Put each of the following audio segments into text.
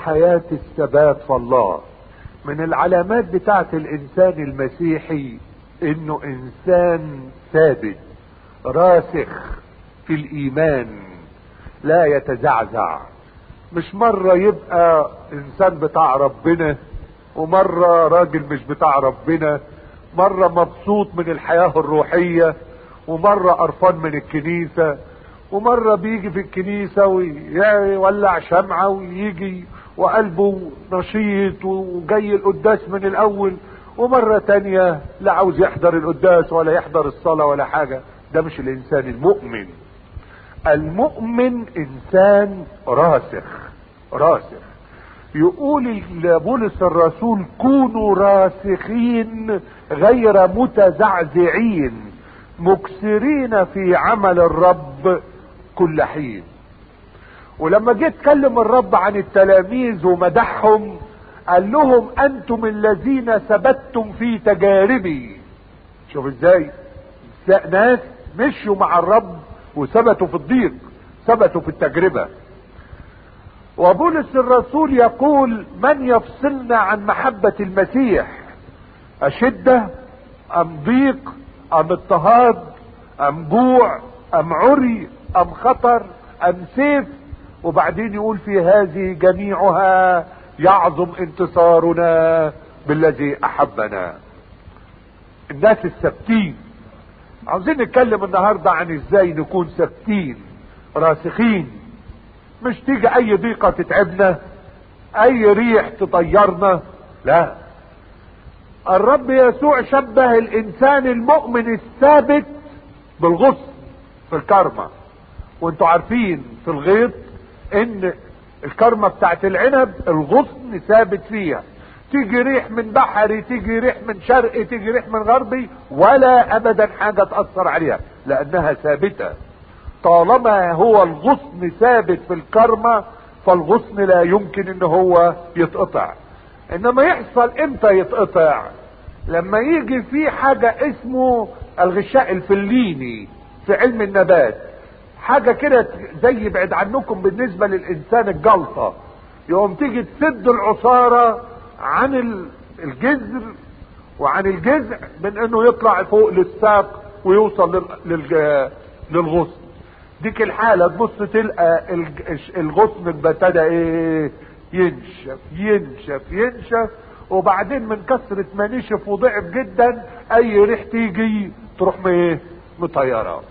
حياة الثبات في الله من العلامات بتاعت الانسان المسيحي انه انسان ثابت راسخ في الايمان لا يتزعزع مش مرة يبقى انسان بتاع ربنا ومرة راجل مش بتاع ربنا مرة مبسوط من الحياة الروحية ومرة قرفان من الكنيسة ومرة بيجي في الكنيسة ويولع شمعة ويجي وقلبه نشيط وجاي القداس من الاول ومرة تانية لا عاوز يحضر القداس ولا يحضر الصلاة ولا حاجة ده مش الانسان المؤمن المؤمن انسان راسخ راسخ يقول بولس الرسول كونوا راسخين غير متزعزعين مكسرين في عمل الرب كل حين ولما جه اتكلم الرب عن التلاميذ ومدحهم قال لهم انتم الذين ثبتتم في تجاربي شوف ازاي ناس مشوا مع الرب وثبتوا في الضيق ثبتوا في التجربة وبولس الرسول يقول من يفصلنا عن محبة المسيح أشدة أم ضيق أم اضطهاد أم جوع أم عري أم خطر أم سيف وبعدين يقول في هذه جميعها يعظم انتصارنا بالذي احبنا الناس الثابتين عاوزين نتكلم النهاردة عن ازاي نكون ثابتين راسخين مش تيجي اي ضيقة تتعبنا اي ريح تطيرنا لا الرب يسوع شبه الانسان المؤمن الثابت بالغصن في الكرمة وانتوا عارفين في الغيط ان الكرمة بتاعت العنب الغصن ثابت فيها تيجي ريح من بحري تيجي ريح من شرقي تيجي ريح من غربي ولا ابدا حاجة تأثر عليها لانها ثابتة طالما هو الغصن ثابت في الكرمة فالغصن لا يمكن ان هو يتقطع انما يحصل امتى يتقطع لما يجي في حاجة اسمه الغشاء الفليني في علم النبات حاجة كده زي بعد عنكم بالنسبة للإنسان الجلطة يقوم تيجي تسد العصارة عن الجذر وعن الجذع من انه يطلع فوق للساق ويوصل للغصن ديك الحالة تبص تلقى الغصن ابتدى ايه ينشف ينشف ينشف وبعدين من كثرة ما نشف وضعف جدا اي ريح تيجي تروح ايه مطيرة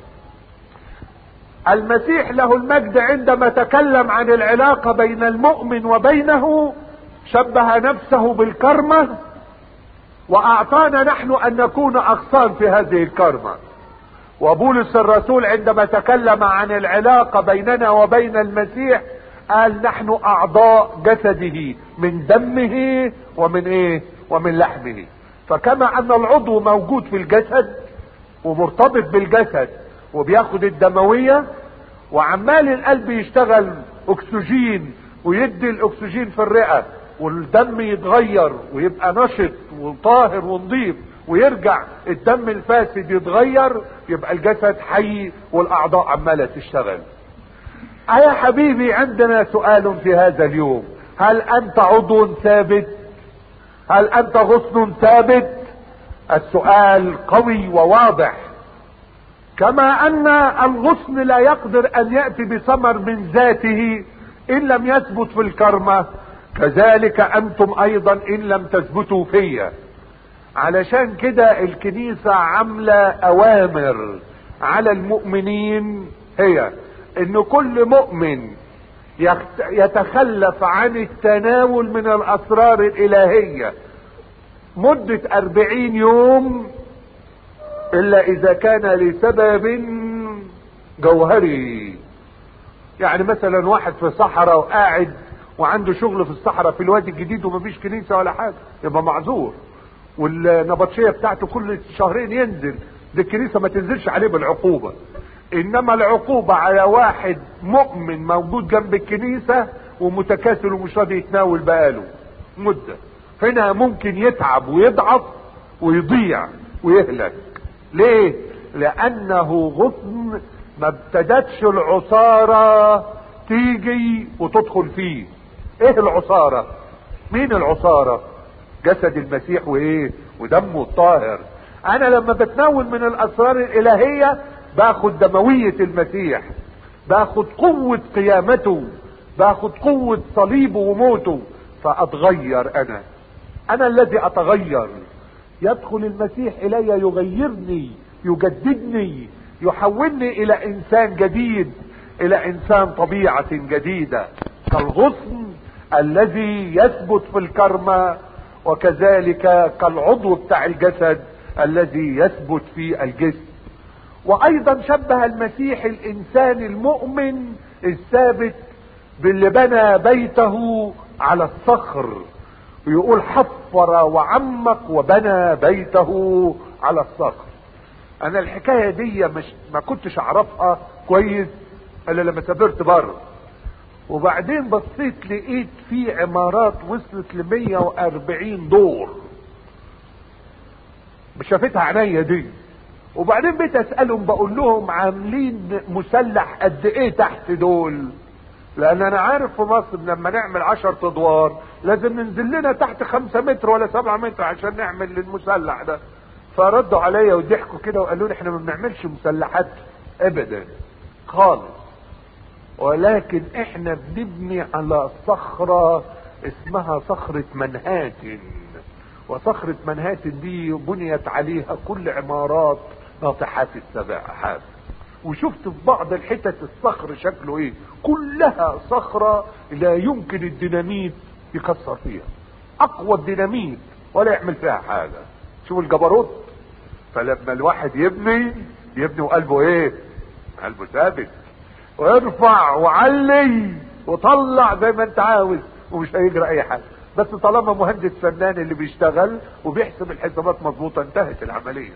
المسيح له المجد عندما تكلم عن العلاقة بين المؤمن وبينه شبه نفسه بالكرمة واعطانا نحن ان نكون اغصان في هذه الكرمة وبولس الرسول عندما تكلم عن العلاقة بيننا وبين المسيح قال نحن اعضاء جسده من دمه ومن ايه ومن لحمه فكما ان العضو موجود في الجسد ومرتبط بالجسد وبياخد الدموية وعمال القلب يشتغل اكسجين ويدي الاكسجين في الرئة والدم يتغير ويبقى نشط وطاهر ونظيف ويرجع الدم الفاسد يتغير يبقى الجسد حي والاعضاء عمالة تشتغل يا حبيبي عندنا سؤال في هذا اليوم هل انت عضو ثابت هل انت غصن ثابت السؤال قوي وواضح كما ان الغصن لا يقدر ان يأتي بثمر من ذاته ان لم يثبت في الكرمة كذلك انتم ايضا ان لم تثبتوا فيا علشان كده الكنيسة عاملة اوامر على المؤمنين هي ان كل مؤمن يتخلف عن التناول من الاسرار الالهية مدة اربعين يوم الا اذا كان لسبب جوهري يعني مثلا واحد في صحراء وقاعد وعنده شغل في الصحراء في الوادي الجديد ومفيش كنيسة ولا حاجة يبقى معذور والنبطشية بتاعته كل شهرين ينزل دي الكنيسة ما تنزلش عليه بالعقوبة انما العقوبة على واحد مؤمن موجود جنب الكنيسة ومتكاسل ومش راضي يتناول بقاله مدة هنا ممكن يتعب ويضعف ويضيع ويهلك ليه لانه غصن ما ابتدتش العصارة تيجي وتدخل فيه ايه العصارة مين العصارة جسد المسيح وايه ودمه الطاهر انا لما بتناول من الاسرار الالهية باخد دموية المسيح باخد قوة قيامته باخد قوة صليبه وموته فاتغير انا انا الذي اتغير يدخل المسيح الي يغيرني يجددني يحولني الى انسان جديد الى انسان طبيعة جديدة كالغصن الذي يثبت في الكرمة وكذلك كالعضو بتاع الجسد الذي يثبت في الجسم وايضا شبه المسيح الانسان المؤمن الثابت باللي بنى بيته على الصخر ويقول حفر وعمق وبنى بيته على الصخر انا الحكاية دي مش ما كنتش اعرفها كويس الا لما سافرت بره وبعدين بصيت لقيت في عمارات وصلت ل 140 دور شافتها عينيا دي وبعدين بقيت اسالهم بقول لهم عاملين مسلح قد ايه تحت دول لان انا عارف في مصر لما نعمل عشر ادوار لازم ننزل لنا تحت خمسة متر ولا سبعة متر عشان نعمل المسلح ده فردوا عليا وضحكوا كده وقالوا لي احنا ما بنعملش مسلحات ابدا خالص ولكن احنا بنبني على صخرة اسمها صخرة منهاتن وصخرة منهاتن دي بنيت عليها كل عمارات ناطحات السباحات وشفت في بعض الحتت الصخر شكله ايه كلها صخرة لا يمكن الديناميت يكسر فيها اقوى الديناميت ولا يعمل فيها حاجة شوف الجبروت فلما الواحد يبني يبني وقلبه ايه قلبه ثابت وارفع وعلي وطلع زي ما انت عاوز ومش هيجرى اي حاجه بس طالما مهندس فنان اللي بيشتغل وبيحسب الحسابات مظبوطه انتهت العمليه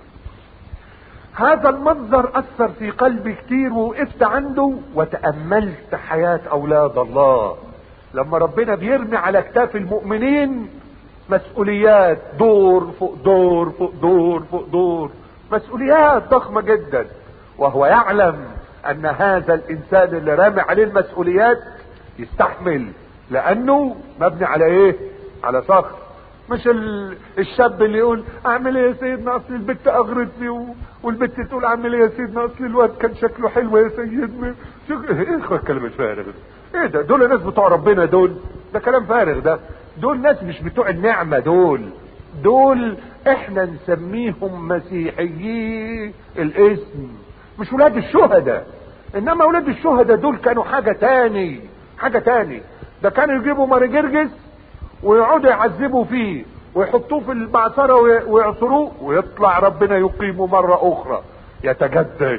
هذا المنظر اثر في قلبي كتير ووقفت عنده وتاملت حياه اولاد الله لما ربنا بيرمي على اكتاف المؤمنين مسؤوليات دور فوق دور فوق دور فوق دور مسؤوليات ضخمه جدا وهو يعلم ان هذا الانسان اللي رامي عليه المسؤوليات يستحمل لانه مبني على ايه على صخر مش الشاب اللي يقول اعمل ايه يا سيدنا اصل البت اغرتني و... والبت تقول اعمل ايه يا سيدنا اصل الواد كان شكله حلو يا سيدنا شو ايه الكلام الفارغ ده ايه ده دول ناس بتوع ربنا دول ده كلام فارغ ده دول ناس مش بتوع النعمة دول دول احنا نسميهم مسيحيي الاسم مش ولاد الشهداء انما ولاد الشهداء دول كانوا حاجة تاني حاجة تاني ده كانوا يجيبوا ماري جرجس ويقعدوا يعذبوا فيه ويحطوه في المعصرة ويعصروه ويطلع ربنا يقيمه مرة اخرى يتجدد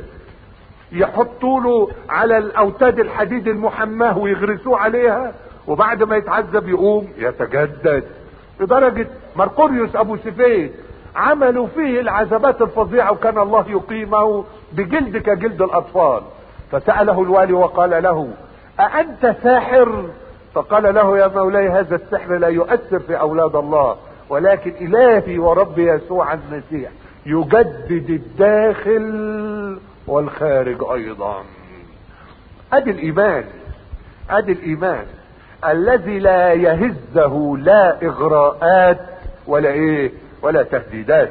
يحطوا له على الاوتاد الحديد المحماه ويغرسوه عليها وبعد ما يتعذب يقوم يتجدد لدرجة مرقوريوس ابو سفيد عملوا فيه العذابات الفظيعة وكان الله يقيمه بجلد كجلد الاطفال فسأله الوالي وقال له أأنت ساحر فقال له يا مولاي هذا السحر لا يؤثر في أولاد الله ولكن إلهي وربي يسوع المسيح يجدد الداخل والخارج أيضا أدي الإيمان أدي الإيمان الذي لا يهزه لا إغراءات ولا إيه ولا تهديدات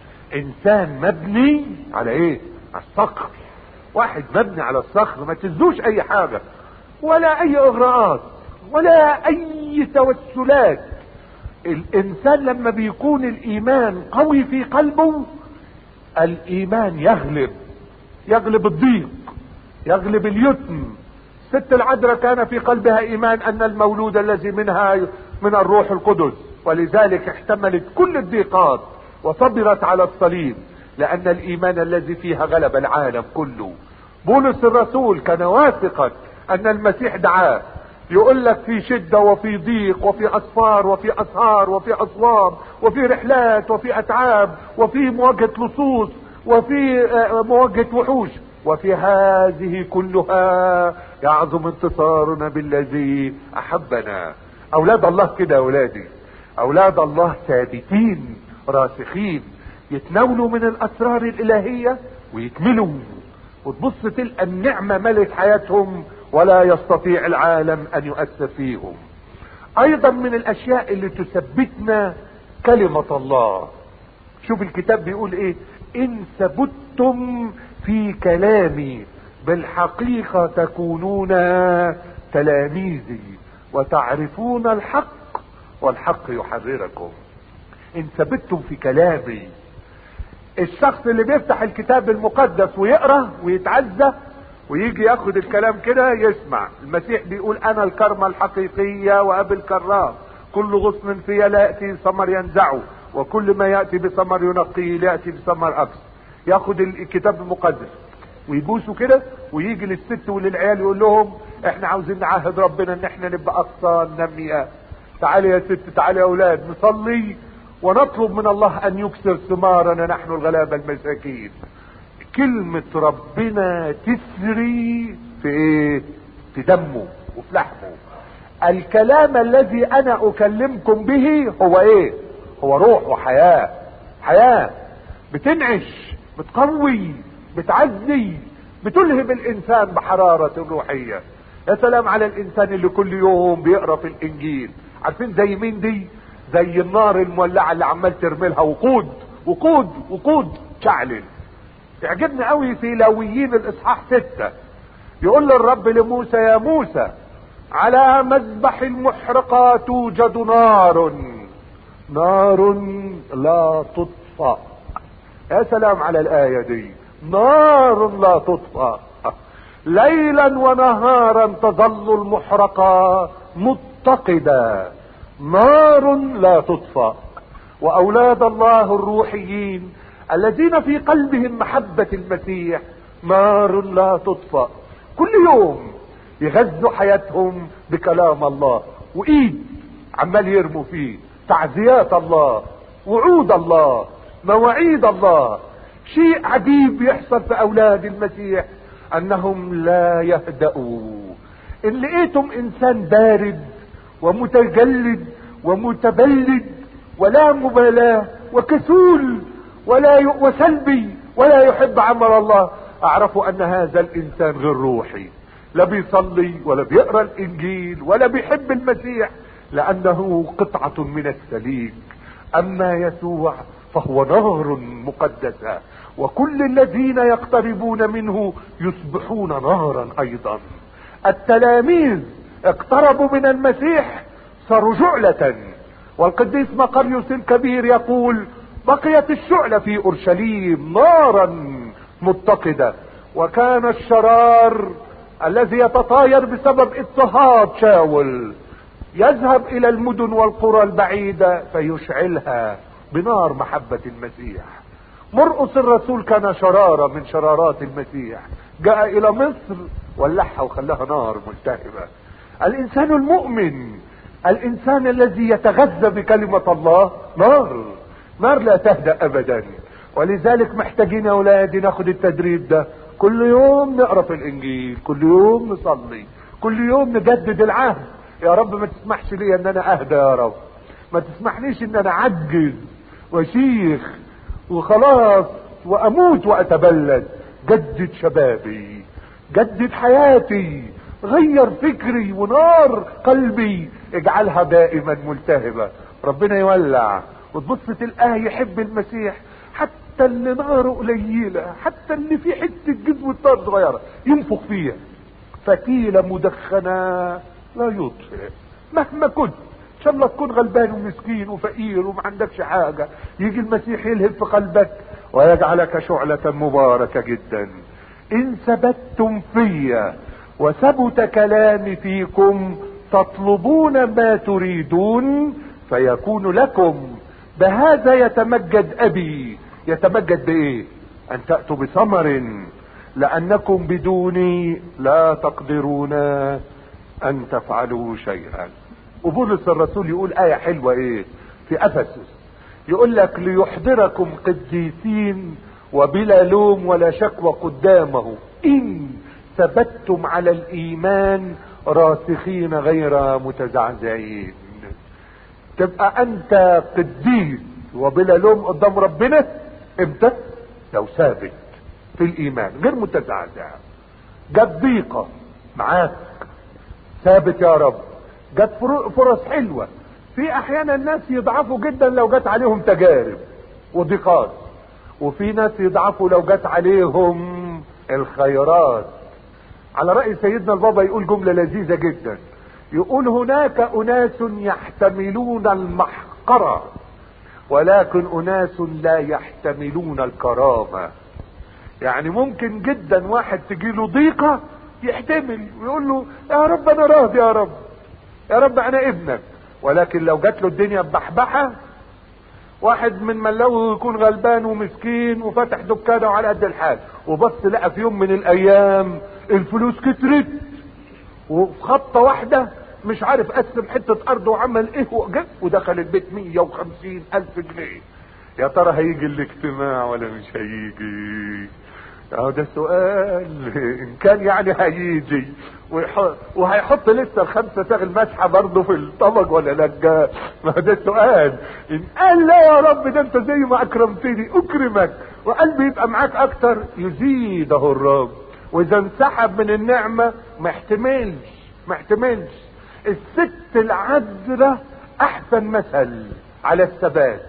إنسان مبني على إيه على الصقر واحد مبني على الصخر ما تزوش اي حاجة ولا اي اغراءات ولا اي توسلات الانسان لما بيكون الايمان قوي في قلبه الايمان يغلب يغلب الضيق يغلب اليتم ست العذراء كان في قلبها ايمان ان المولود الذي منها من الروح القدس ولذلك احتملت كل الضيقات وصبرت على الصليب لان الايمان الذي فيها غلب العالم كله بولس الرسول كان واثقا ان المسيح دعاه يقول لك في شدة وفي ضيق وفي اسفار وفي اسهار وفي اصواب وفي رحلات وفي اتعاب وفي مواجهة لصوص وفي مواجهة وحوش وفي هذه كلها يعظم انتصارنا بالذي احبنا اولاد الله كده يا اولادي اولاد الله ثابتين راسخين يتناولوا من الاسرار الالهية ويكملوا وتبص تلقى النعمة ملت حياتهم ولا يستطيع العالم ان يؤثر فيهم ايضا من الاشياء اللي تثبتنا كلمة الله شوف الكتاب بيقول ايه ان ثبتم في كلامي بالحقيقة تكونون تلاميذي وتعرفون الحق والحق يحرركم ان ثبتم في كلامي الشخص اللي بيفتح الكتاب المقدس ويقرا ويتعزى ويجي ياخد الكلام كده يسمع المسيح بيقول انا الكرمة الحقيقية وابي الكرام كل غصن فيا لا ياتي ثمر ينزعه وكل ما ياتي بثمر ينقيه لا ياتي بثمر اكثر ياخد الكتاب المقدس ويبوسوا كده ويجي للست وللعيال يقول لهم احنا عاوزين نعهد ربنا ان احنا نبقى اقصى نمي تعالي يا ست تعالي يا اولاد نصلي ونطلب من الله ان يكسر ثمارنا نحن الغلابه المساكين كلمة ربنا تسري في ايه في دمه وفي لحمه الكلام الذي انا اكلمكم به هو ايه هو روح وحياة حياة بتنعش بتقوي بتعزي بتلهم الانسان بحرارة الروحية يا سلام على الانسان اللي كل يوم بيقرا في الانجيل عارفين زي مين دي زي النار المولعة اللي عمال ترميلها وقود وقود وقود شعلل تعجبني قوي في لاويين الاصحاح ستة يقول للرب لموسى يا موسى على مذبح المحرقة توجد نار نار لا تطفأ يا سلام على الآية دي نار لا تطفأ ليلا ونهارا تظل المحرقة متقدة نار لا تطفأ وأولاد الله الروحيين الذين في قلبهم محبة المسيح نار لا تطفأ كل يوم يغذوا حياتهم بكلام الله وايد عمال يرموا فيه تعزيات الله وعود الله مواعيد الله شيء عجيب يحصل في اولاد المسيح انهم لا يهدأوا ان لقيتم انسان بارد ومتجلد ومتبلد ولا مبالاة وكسول ولا ي... وسلبي ولا يحب عمل الله اعرفوا ان هذا الانسان غير روحي لا بيصلي ولا بيقرا الانجيل ولا بيحب المسيح لانه قطعة من السليك اما يسوع فهو نار مقدسة وكل الذين يقتربون منه يصبحون نارا ايضا التلاميذ اقتربوا من المسيح صاروا جعلة والقديس مقريوس الكبير يقول بقيت الشعلة في اورشليم نارا متقدة وكان الشرار الذي يتطاير بسبب اضطهاد شاول يذهب الى المدن والقرى البعيدة فيشعلها بنار محبة المسيح مرقس الرسول كان شرارة من شرارات المسيح جاء الى مصر ولعها وخلاها نار ملتهبة الانسان المؤمن الانسان الذي يتغذى بكلمة الله نار نار لا تهدأ ابدا ولذلك محتاجين يا اولادي ناخد التدريب ده كل يوم نقرا في الانجيل كل يوم نصلي كل يوم نجدد العهد يا رب ما تسمحش لي ان انا اهدى يا رب ما تسمحليش ان انا اعجز وشيخ وخلاص واموت واتبلد جدد شبابي جدد حياتي غير فكري ونار قلبي اجعلها دائما ملتهبة ربنا يولع وتبص تلقاه يحب المسيح حتى اللي ناره قليلة حتى اللي في حتة جزوة نار صغيرة ينفخ فيها فتيلة مدخنة لا يطفئ مهما كنت ان شاء الله تكون غلبان ومسكين وفقير وما عندكش حاجة يجي المسيح يلهب في قلبك ويجعلك شعلة مباركة جدا ان ثبتتم فيا وثبت كلامي فيكم تطلبون ما تريدون فيكون لكم بهذا يتمجد ابي يتمجد بايه ان تأتوا بثمر لانكم بدوني لا تقدرون ان تفعلوا شيئا وبولس الرسول يقول آية حلوة ايه في افسس يقول لك ليحضركم قديسين وبلا لوم ولا شكوى قدامه ان ثبتتم على الايمان راسخين غير متزعزعين تبقى انت قديس وبلا لوم قدام ربنا امتى لو ثابت في الايمان غير متزعزع جت ضيقة معاك ثابت يا رب جت فرص حلوة في احيانا ناس يضعفوا جدا لو جت عليهم تجارب وضيقات وفي ناس يضعفوا لو جت عليهم الخيرات على رأي سيدنا البابا يقول جملة لذيذة جدا يقول هناك اناس يحتملون المحقرة ولكن اناس لا يحتملون الكرامة يعني ممكن جدا واحد تجيله ضيقة يحتمل ويقول له يا رب انا راضي يا رب يا رب انا ابنك ولكن لو جات له الدنيا ببحبحة واحد من ملوه يكون غلبان ومسكين وفتح دكانه على قد الحال وبص لقى في يوم من الايام الفلوس كترت وفي خطة واحدة مش عارف قسم حتة ارض وعمل ايه وجب ودخل البيت 150 الف جنيه يا ترى هيجي الاجتماع ولا مش هيجي اهو ده سؤال ان كان يعني هيجي وهيحط لسه الخمسة تاغ المسحة برضه في الطبق ولا لا ما ده سؤال ان قال لا يا رب ده انت زي ما اكرمتني اكرمك وقلبي يبقى معاك اكتر يزيده الرب واذا انسحب من النعمة ما احتملش ما احتملش الست العذرة احسن مثل على الثبات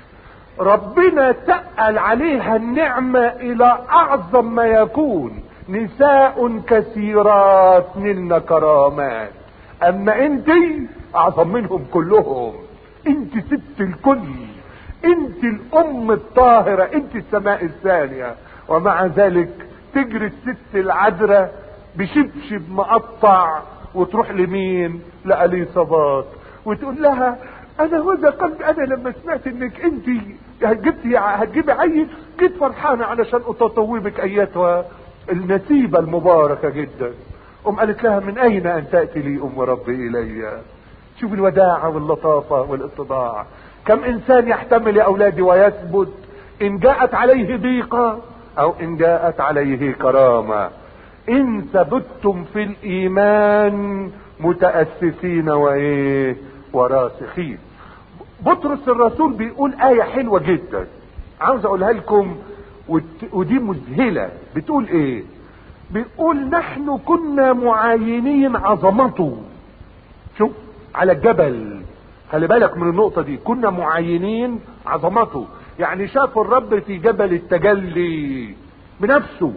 ربنا تقل عليها النعمة الى اعظم ما يكون نساء كثيرات نلن كرامات اما انت اعظم منهم كلهم انت ست الكل انت الام الطاهرة انت السماء الثانية ومع ذلك تجري الست العذرة بشبشب مقطع وتروح لمين لأليصابات وتقول لها انا هذا قلب انا لما سمعت انك انت جبتي هتجيبي عيل جيت فرحانة علشان اتطوبك ايتها النسيبة المباركة جدا ام قالت لها من اين ان تأتي لي ام ربي الي شوف الوداعة واللطافة والاتضاع كم انسان يحتمل يا اولادي ويثبت ان جاءت عليه ضيقة او ان جاءت عليه كرامة ان ثبتم في الايمان متأسسين وايه وراسخين بطرس الرسول بيقول آية حلوة جدا عاوز اقولها لكم ودي مذهلة بتقول ايه بيقول نحن كنا معاينين عظمته شوف على الجبل خلي بالك من النقطة دي كنا معاينين عظمته يعني شافوا الرب في جبل التجلي بنفسه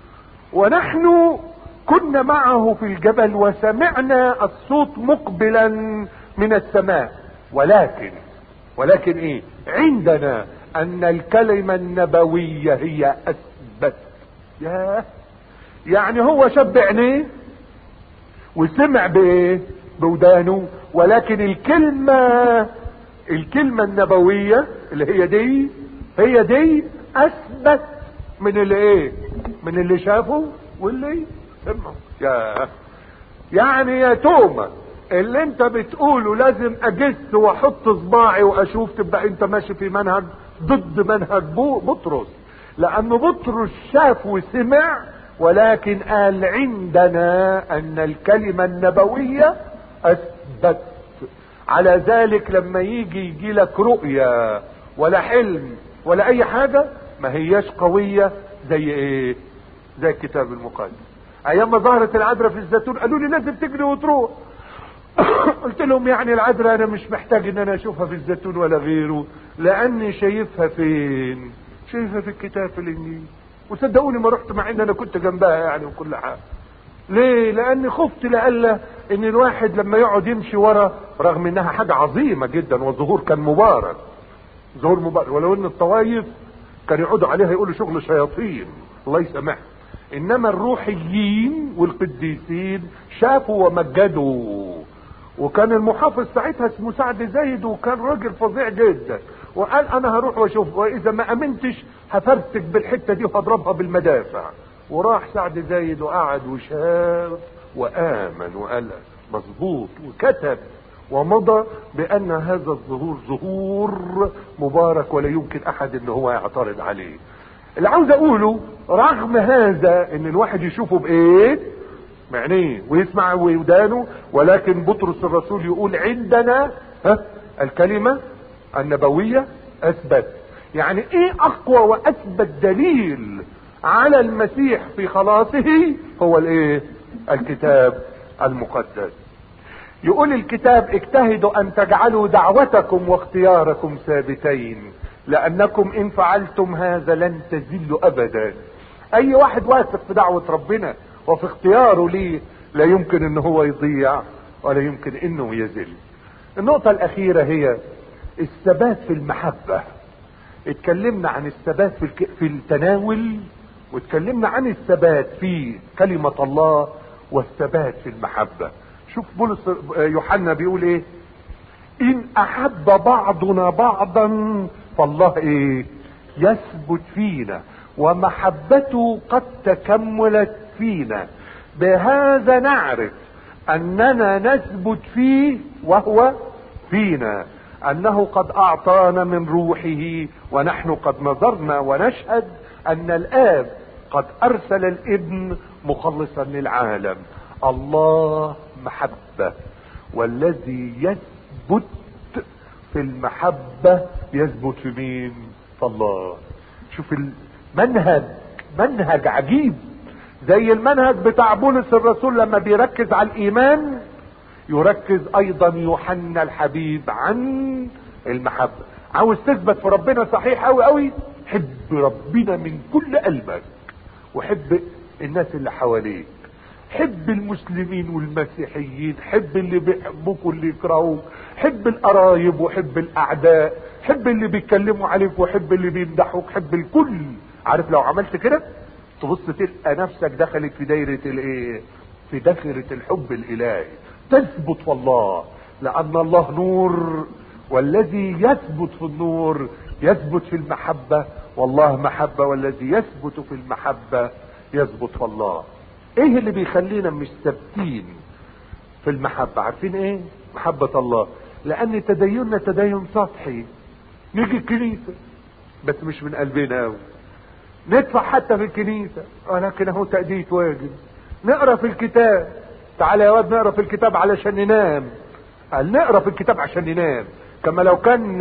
ونحن كنا معه في الجبل وسمعنا الصوت مقبلا من السماء ولكن ولكن ايه عندنا ان الكلمة النبوية هي اثبت ياه يعني هو شب عينيه وسمع بايه بودانه ولكن الكلمة الكلمة النبوية اللي هي دي هي دي اثبت من اللي ايه من اللي شافه واللي سمعه يا يعني يا توما اللي انت بتقوله لازم اجس واحط صباعي واشوف تبقى انت ماشي في منهج ضد منهج بطرس لان بطرس شاف وسمع ولكن قال عندنا ان الكلمة النبوية اثبت على ذلك لما يجي يجي لك رؤية ولا حلم ولا اي حاجة ما هياش قوية زي ايه زي الكتاب المقدس ايام ما ظهرت العذراء في الزيتون قالوا لي لازم تجري وتروح قلت لهم يعني العذراء انا مش محتاج ان انا اشوفها في الزيتون ولا غيره لاني شايفها فين شايفها في الكتاب في الانجيل وصدقوني ما رحت مع ان انا كنت جنبها يعني وكل حاجه ليه لاني خفت لألا ان الواحد لما يقعد يمشي ورا رغم انها حاجة عظيمة جدا والظهور كان مبارك ظهور مبارك ولو ان الطوايف كان يقعدوا عليها يقولوا شغل شياطين الله يسامحهم انما الروحيين والقديسين شافوا ومجدوا وكان المحافظ ساعتها اسمه سعد زايد وكان راجل فظيع جدا وقال انا هروح واشوف واذا ما امنتش هفرتك بالحته دي وهضربها بالمدافع وراح سعد زايد وقعد وشاف وامن وقال مظبوط وكتب ومضى بان هذا الظهور ظهور مبارك ولا يمكن احد ان هو يعترض عليه اللي عاوز اقوله رغم هذا ان الواحد يشوفه بايه بعينيه ويسمع ودانه ولكن بطرس الرسول يقول عندنا ها الكلمة النبوية اثبت يعني ايه اقوى واثبت دليل على المسيح في خلاصه هو الايه الكتاب المقدس يقول الكتاب اجتهدوا ان تجعلوا دعوتكم واختياركم ثابتين لانكم ان فعلتم هذا لن تزلوا ابدا اي واحد واثق في دعوة ربنا وفي اختياره ليه لا يمكن ان هو يضيع ولا يمكن انه يزل النقطة الاخيرة هي الثبات في المحبة اتكلمنا عن الثبات في, الك... في التناول واتكلمنا عن الثبات في كلمة الله والثبات في المحبة شوف بولس يوحنا بيقول ايه ان احب بعضنا بعضا فالله ايه يثبت فينا ومحبته قد تكملت فينا بهذا نعرف اننا نثبت فيه وهو فينا انه قد اعطانا من روحه ونحن قد نظرنا ونشهد ان الاب قد ارسل الابن مخلصا للعالم الله محبة والذي يثبت في المحبة يثبت في مين في الله شوف المنهج منهج عجيب زي المنهج بتاع بولس الرسول لما بيركز على الايمان يركز ايضا يوحنا الحبيب عن المحبة عاوز تثبت في ربنا صحيح قوي قوي حب ربنا من كل قلبك وحب الناس اللي حواليك حب المسلمين والمسيحيين حب اللي بيحبوك واللي يكرهوك حب القرايب وحب الاعداء حب اللي بيتكلموا عليك وحب اللي بيمدحوك حب الكل عارف لو عملت كده تبص تلقى نفسك دخلت في دايرة الايه في دايرة الحب الالهي تثبت والله لان الله نور والذي يثبت في النور يثبت في المحبة والله محبة والذي يثبت في المحبة يثبت في الله ايه اللي بيخلينا مش ثابتين في المحبة عارفين ايه محبة الله لان تديننا تدين سطحي نيجي الكنيسة بس مش من قلبنا قوي ندفع حتى في الكنيسة ولكن اهو تأدية واجب نقرا في الكتاب تعالى يا واد نقرا في الكتاب علشان ننام قال نقرا في الكتاب عشان ننام كما لو كان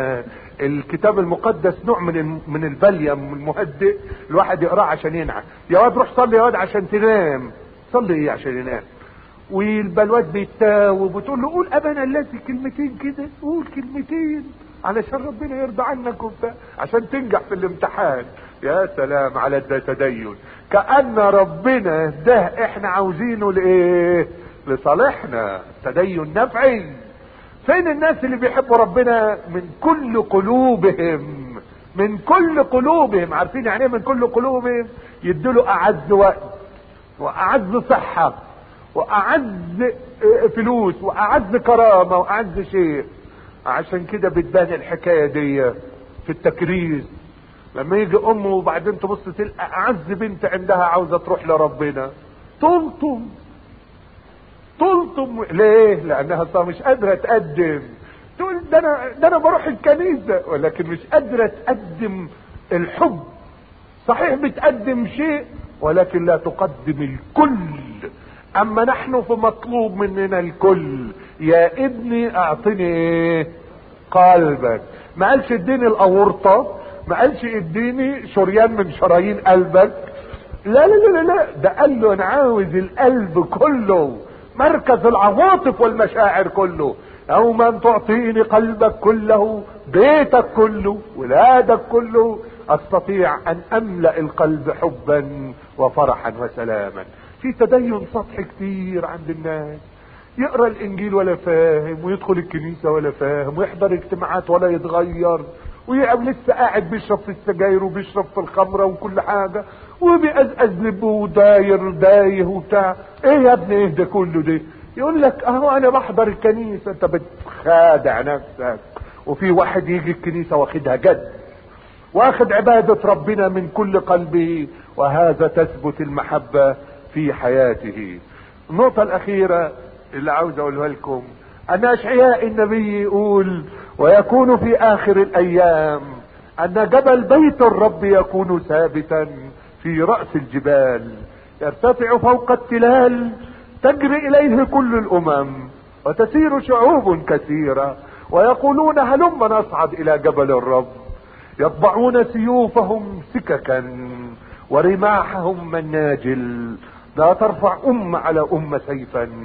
الكتاب المقدس نوع من من الفاليوم المهدئ الواحد يقراه عشان ينعم يا واد روح صلي يا واد عشان تنام صلي ايه عشان ينام ويبقى الواد بيتاوب وتقول له قول ابانا الذي كلمتين كده قول كلمتين علشان ربنا يرضى عنك وبتاع عشان تنجح في الامتحان يا سلام على ده تدين كأن ربنا ده احنا عاوزينه لايه لصالحنا تدين نفعي فين الناس اللي بيحبوا ربنا من كل قلوبهم من كل قلوبهم عارفين يعني ايه من كل قلوبهم يدوا اعز وقت واعز صحة واعز فلوس واعز كرامة واعز شيء عشان كده بتبان الحكاية دي في التكريس لما يجي امه وبعدين تبص تلقى اعز بنت عندها عاوزة تروح لربنا تلطم تلطم ليه لانها صار مش قادرة تقدم تقول ده انا ده انا بروح الكنيسة ولكن مش قادرة تقدم الحب صحيح بتقدم شيء ولكن لا تقدم الكل اما نحن فمطلوب مننا الكل يا ابني اعطني ايه قلبك ما قالش اديني الاورطة ما قالش اديني شريان من شرايين قلبك لا لا لا لا ده قال له انا عاوز القلب كله مركز العواطف والمشاعر كله او من تعطيني قلبك كله بيتك كله ولادك كله استطيع ان املأ القلب حبا وفرحا وسلاما في تدين سطحي كتير عند الناس يقرا الانجيل ولا فاهم ويدخل الكنيسة ولا فاهم ويحضر اجتماعات ولا يتغير ويبقى لسه قاعد بيشرب في السجاير وبيشرب في الخمرة وكل حاجة وبيقزقز لبه وداير دايه وبتاع ايه يا ابني ايه ده كله ده يقول لك اهو انا بحضر الكنيسة انت بتخادع نفسك وفي واحد يجي الكنيسة واخدها جد واخد عبادة ربنا من كل قلبه وهذا تثبت المحبة في حياته النقطة الاخيرة اللي عاوز اقولها لكم ان اشعياء النبي يقول ويكون في اخر الايام ان جبل بيت الرب يكون ثابتا في رأس الجبال يرتفع فوق التلال تجري اليه كل الامم وتسير شعوب كثيرة ويقولون هلم نصعد الى جبل الرب يطبعون سيوفهم سككا ورماحهم مناجل لا ترفع أمة على أمة سيفا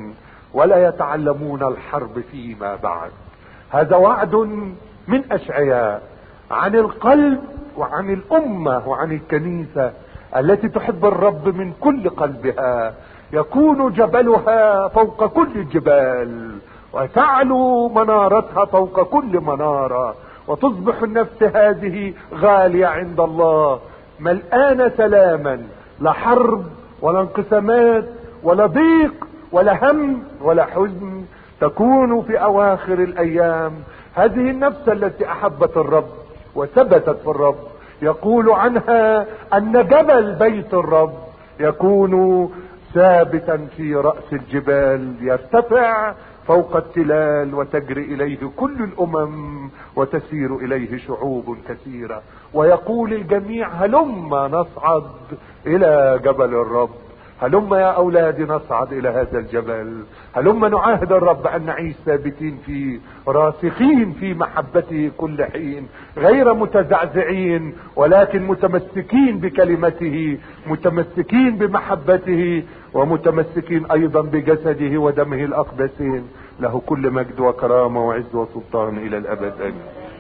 ولا يتعلمون الحرب فيما بعد هذا وعد من اشعياء عن القلب وعن الامه وعن الكنيسه التي تحب الرب من كل قلبها يكون جبلها فوق كل الجبال وتعلو منارتها فوق كل مناره وتصبح النفس هذه غاليه عند الله ملآن سلاما لا حرب ولا انقسامات ولا ضيق ولا هم ولا حزن تكون في اواخر الايام هذه النفس التي احبت الرب وثبتت في الرب يقول عنها ان جبل بيت الرب يكون ثابتا في رأس الجبال يرتفع فوق التلال وتجري اليه كل الامم وتسير اليه شعوب كثيرة ويقول الجميع هلم نصعد الى جبل الرب هلم يا اولادي نصعد الى هذا الجبل هلم نعاهد الرب ان نعيش ثابتين فيه راسخين في محبته كل حين غير متزعزعين ولكن متمسكين بكلمته متمسكين بمحبته ومتمسكين ايضا بجسده ودمه الاقدسين له كل مجد وكرامة وعز وسلطان الى الابد امين